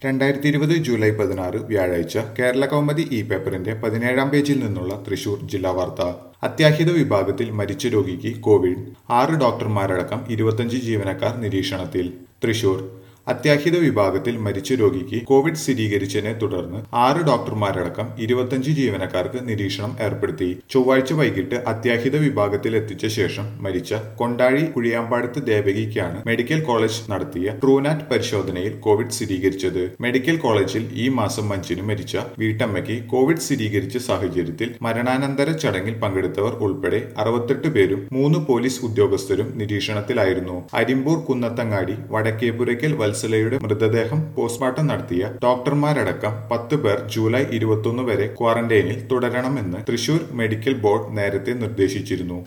രണ്ടായിരത്തി ഇരുപത് ജൂലൈ പതിനാറ് വ്യാഴാഴ്ച കേരള കൗമുദി ഇ പേപ്പറിന്റെ പതിനേഴാം പേജിൽ നിന്നുള്ള തൃശൂർ ജില്ലാ വാർത്ത അത്യാഹിത വിഭാഗത്തിൽ മരിച്ച രോഗിക്ക് കോവിഡ് ആറ് ഡോക്ടർമാരടക്കം ഇരുപത്തഞ്ച് ജീവനക്കാർ നിരീക്ഷണത്തിൽ തൃശൂർ അത്യാഹിത വിഭാഗത്തിൽ മരിച്ച രോഗിക്ക് കോവിഡ് സ്ഥിരീകരിച്ചതിനെ തുടർന്ന് ആറ് ഡോക്ടർമാരടക്കം ഇരുപത്തഞ്ച് ജീവനക്കാർക്ക് നിരീക്ഷണം ഏർപ്പെടുത്തി ചൊവ്വാഴ്ച വൈകിട്ട് അത്യാഹിത വിഭാഗത്തിൽ എത്തിച്ച ശേഷം മരിച്ച കൊണ്ടാഴി കുഴിയാമ്പാടത്ത് ദേവകിക്കാണ് മെഡിക്കൽ കോളേജ് നടത്തിയ ട്രൂനാറ്റ് പരിശോധനയിൽ കോവിഡ് സ്ഥിരീകരിച്ചത് മെഡിക്കൽ കോളേജിൽ ഈ മാസം അഞ്ചിന് മരിച്ച വീട്ടമ്മയ്ക്ക് കോവിഡ് സ്ഥിരീകരിച്ച സാഹചര്യത്തിൽ മരണാനന്തര ചടങ്ങിൽ പങ്കെടുത്തവർ ഉൾപ്പെടെ അറുപത്തെട്ട് പേരും മൂന്ന് പോലീസ് ഉദ്യോഗസ്ഥരും നിരീക്ഷണത്തിലായിരുന്നു അരിമ്പൂർ കുന്നത്തങ്ങാടി വടക്കേപുരയ്ക്കൽ വത്സലയുടെ മൃതദേഹം പോസ്റ്റ്മോർട്ടം നടത്തിയ ഡോക്ടർമാരടക്കം പത്ത് പേർ ജൂലൈ ഇരുപത്തൊന്ന് വരെ ക്വാറന്റൈനിൽ തുടരണമെന്ന് തൃശൂർ മെഡിക്കൽ ബോർഡ് നേരത്തെ നിർദ്ദേശിച്ചിരുന്നു